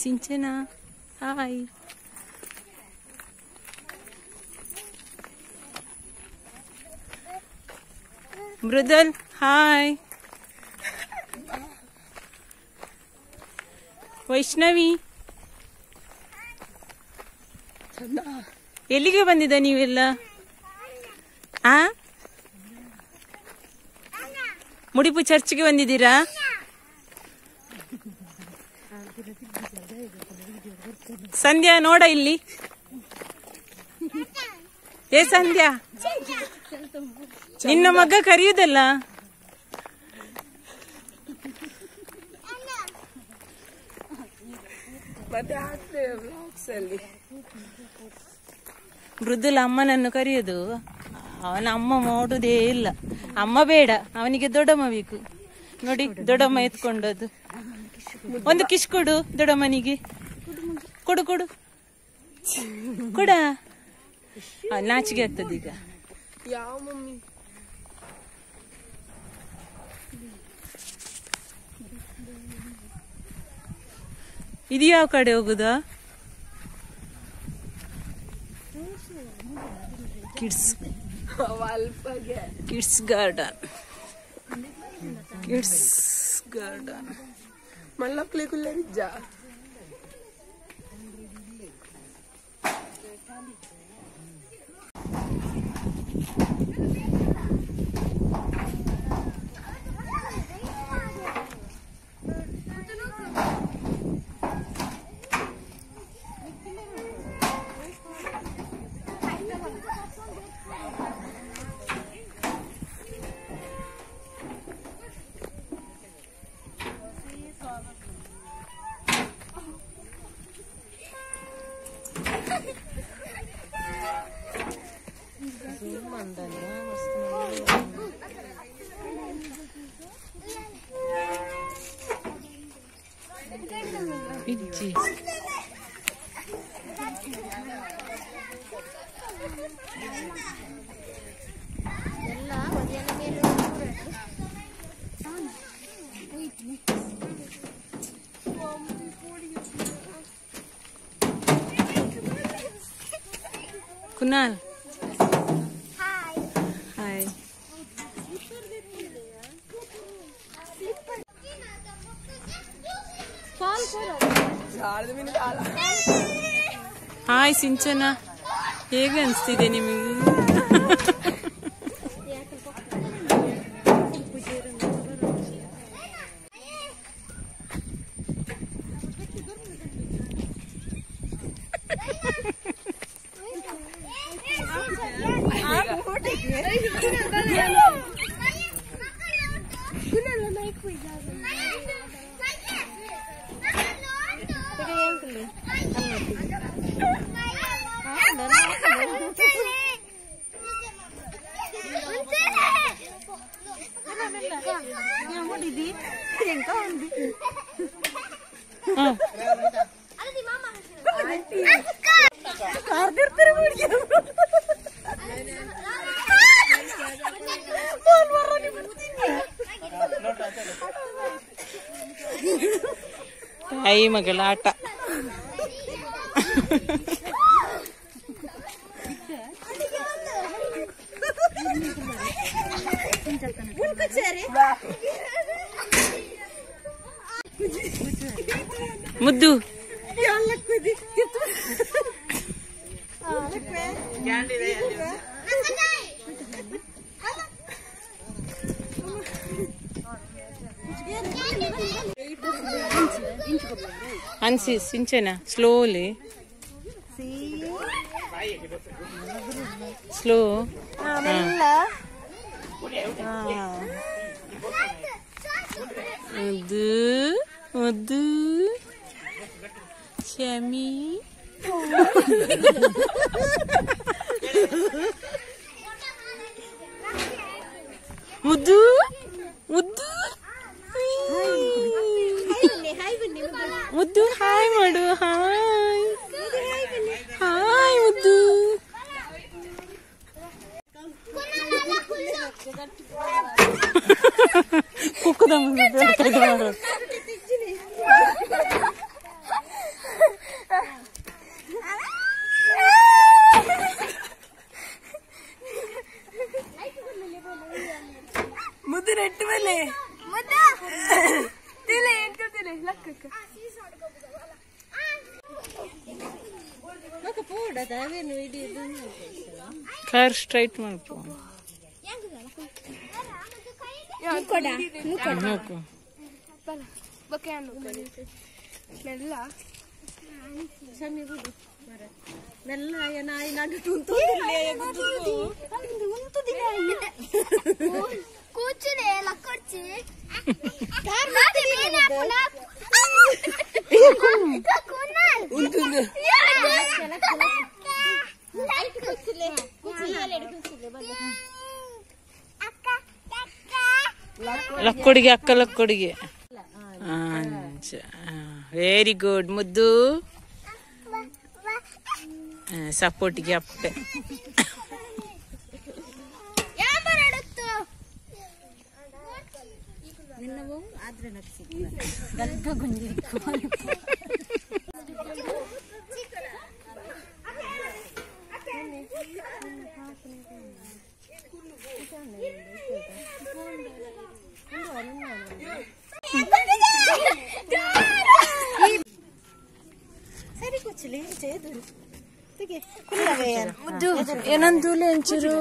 ಸಿಂಚನ hi Mridul hi Vaishnavi ಎಲ್ಲಿಗೆ ಬಂದಿದ್ದ ನೀವೆಲ್ಲ ಆ ಮುಡಿಪು ಚರ್ಚ್ಗೆ ಬಂದಿದ್ದೀರಾ ಸಂಧ್ಯಾ ನೋಡ ಇಲ್ಲಿ ಏ ಸಂಧ್ಯಾ ನಿನ್ನ ಮಗ ಕರೆಯುದಲ್ಲ ಮತ್ತೆ ಹಾಕ್ತೇವೆ ಬ್ಲಾಗ್ಸ್ ಅಲ್ಲಿ ಮೃದುಲ ಅಮ್ಮನನ್ನು ಕರೆಯೋದು ಅವನ ಅಮ್ಮ ಮಾಡೋದೇ ಇಲ್ಲ ಅಮ್ಮ ಬೇಡ ಅವನಿಗೆ ದೊಡ್ಡಮ್ಮ ಬೇಕು ನೋಡಿ ದೊಡ್ಡಮ್ಮ ಎತ್ಕೊಂಡದ್ದು ಒಂದು ಕಿಶ್ ಕೊಡು ದೊಡ್ಡಮ್ಮನಿಗೆ ಕೊಡು ಕೊಡು ಕೊಡ ಆ, ನಾಚಿಕೆ ಆಗ್ತದೆ ಈಗ ಯಾವ ಮಮ್ಮಿ ಇದು ಯಾವ ಕಡೆ ಹೋಗುದಾ ಕಿಡ್ಸ್ ಅಲ್ಪಗೆ ಕಿಡ್ಸ್ ಗಾರ್ಡನ್ ಕಿಡ್ಸ್ ಗಾರ್ಡನ್ ಮಲ್ಲಪ್ಲೆ ಕುಲ್ಲರಿಜ್ಜ ಇಜ್ಜಿ ಕುನಾಲ್ ಹಾಯ್ ಸಾಲದ ಮೀನು ಕಾಲ ಹಾಯ್ ಸಿಂಚನ ಹೇಗೆ ಅನಿಸ್ತಿದೆ ನಿಮಗೆ ಹ್ಮ್. ತಾಯಿ ಮಗಳ ಆಟ ಮುದ್ದು ಅನ್ಸಿ ಸಿಂಚನ ಸ್ಲೋಲಿ ಸ್ಲೋ ಮುದ್ದು ಮುದ್ದು ಶಮಿ ಮುದ್ದು ಮುದ್ದು ಮುದ್ದು ಹಾಯ್ ಮಾಡು ಹಾಯ್ ಹಾಯ್ ಮುದ್ದು ಕುಕ್ಕದ ಮುಂದೆ ಮಾಡೋದು ಕಾರ್ ಸ್ಟ್ರೈಟ್ ಮಾಡ್ಕೊ ನೋಕು ಮೆಲ್ಲ కూర్చుని లక్కొచ్చి ಲಕ್ಕೊಡಿಗೆ ಅಕ್ಕ ಲಕ್ಕೊಡಿಗೆ ವೆರಿ ಗುಡ್ ಮುದ್ದು ಸಪೋರ್ಟ್ಗೆ ಅಪ್ಪೆ ಏನಂತೂಲೆ ಒಂಚೂರು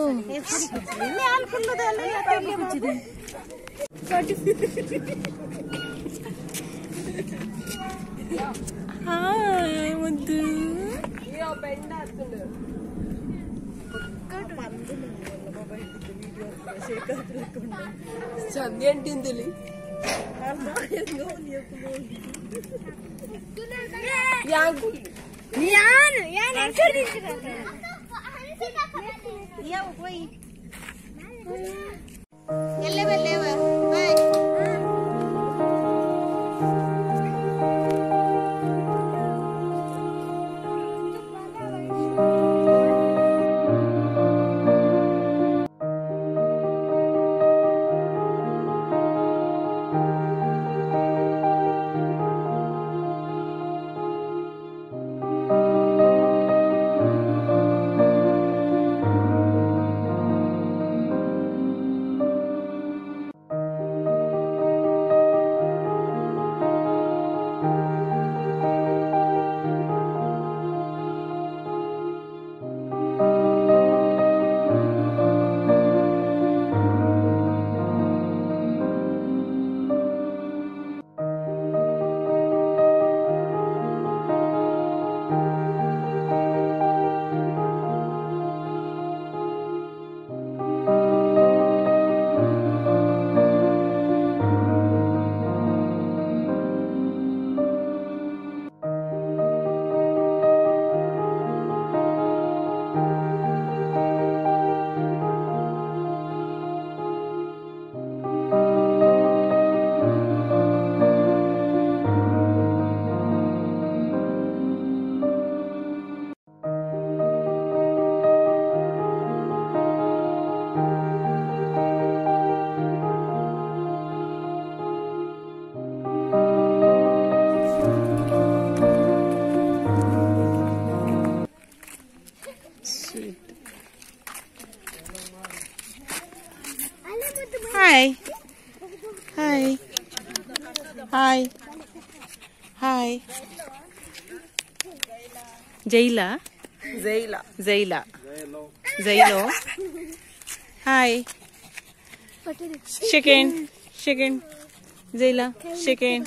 ಹಾಯ್ ಮುದ್ದು ചന്തി അണ്ടിന്തില് ഞാൻ ഞാൻ എല്ലേ വല്ലേ bye hi hi hi hi ಜೈಲ ജയില ಜೈಲ ಜೈಲೋ ಹಾಯ್ ಸೆಕೆಂಡ್ ಸೆಕೆಂಡ್ ಜೈಲ ಸೆಕೆಂಡ್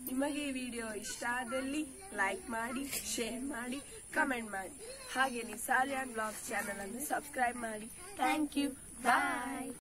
ನಿಮಗೆ ಈ ವಿಡಿಯೋ ಇಷ್ಟ ಆದಲ್ಲಿ ಲೈಕ್ ಮಾಡಿ ಶೇರ್ ಮಾಡಿ ಕಮೆಂಟ್ ಮಾಡಿ ಹಾಗೆ ಸಾಲಿಯಾನ್ ಬ್ಲಾಗ್ಸ್ ಚಾನಲ್ ಅನ್ನು ಸಬ್ಸ್ಕ್ರೈಬ್ ಮಾಡಿ ಥ್ಯಾಂಕ್ ಯು ಬಾಯ್